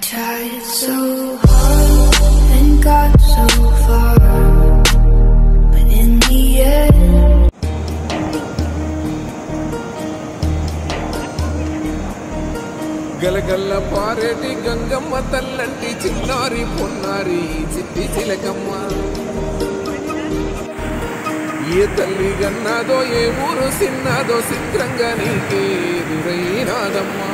tried so hard and got so far, but in the end. గలగల్ల పారేటి Gangamma తల్లంటి చిన్నారి పొన్నారి చిట్టి చిలకమ్మ ఏ తల్లి గన్నాదో ఏ ఊరు సిన్నాదో చిత్రంగా నీకే ఎదురైనాదమ్మా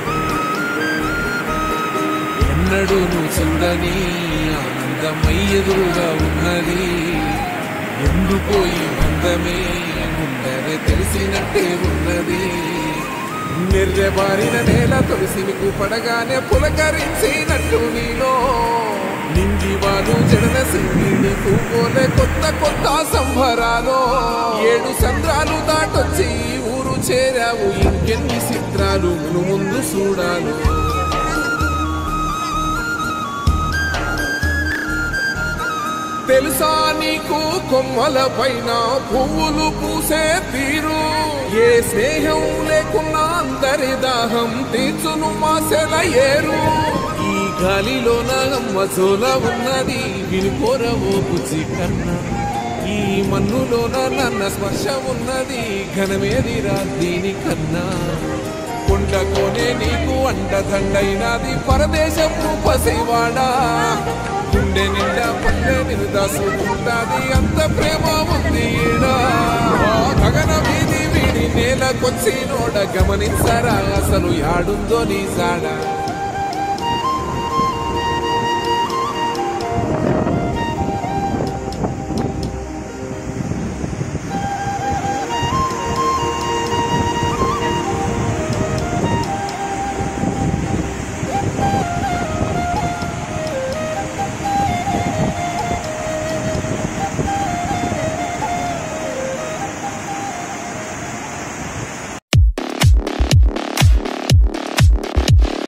ఎన్నడూ నువ్వు చూడని ఆనందమై ఎదురుగా ఉన్నది ఎందుకో ఈ బంధమే ఉండదే తెలిసినట్టే ఉన్నది నిర్జబారిన నేల తొలిసి నీకు పడగానే పులకరించినట్టు నీలో నింగి వాలు జడన సింగిని పూకోలే కొత్త కొత్త సంబరాలు ఏడు సంద్రాలు దాటొచ్చి ఈ ఊరు చేరావు ఇంకెన్ని చిత్రాలు మును ముందు చూడాలు తెలుసా నీకు కొమ్మల పైన పువ్వులు పూసే తీరు ఏ స్నేహం లేకున్నా అందరి దాహం తీర్చును మాసెల ఏరు ఈ గాలిలో నగమ్మ చోల ఉన్నది వినుకోరవో బుజ్జి కన్నా ఈ మన్నులోన నన్న స్పర్శ ఉన్నది ఘనమేదిరా దీనికన్నా కొండకోనే నీకు అండదండైనది పరదేశపు పసివాడా గుండె నిండా పల్లె నిండా సుకుంటాది అంత ప్రేమ ఉంది ఈడా ఆ గగన వీధి వీడి నేలకొచ్చి నోడ గమనించరా అసలు యాడుందో నీ సాడా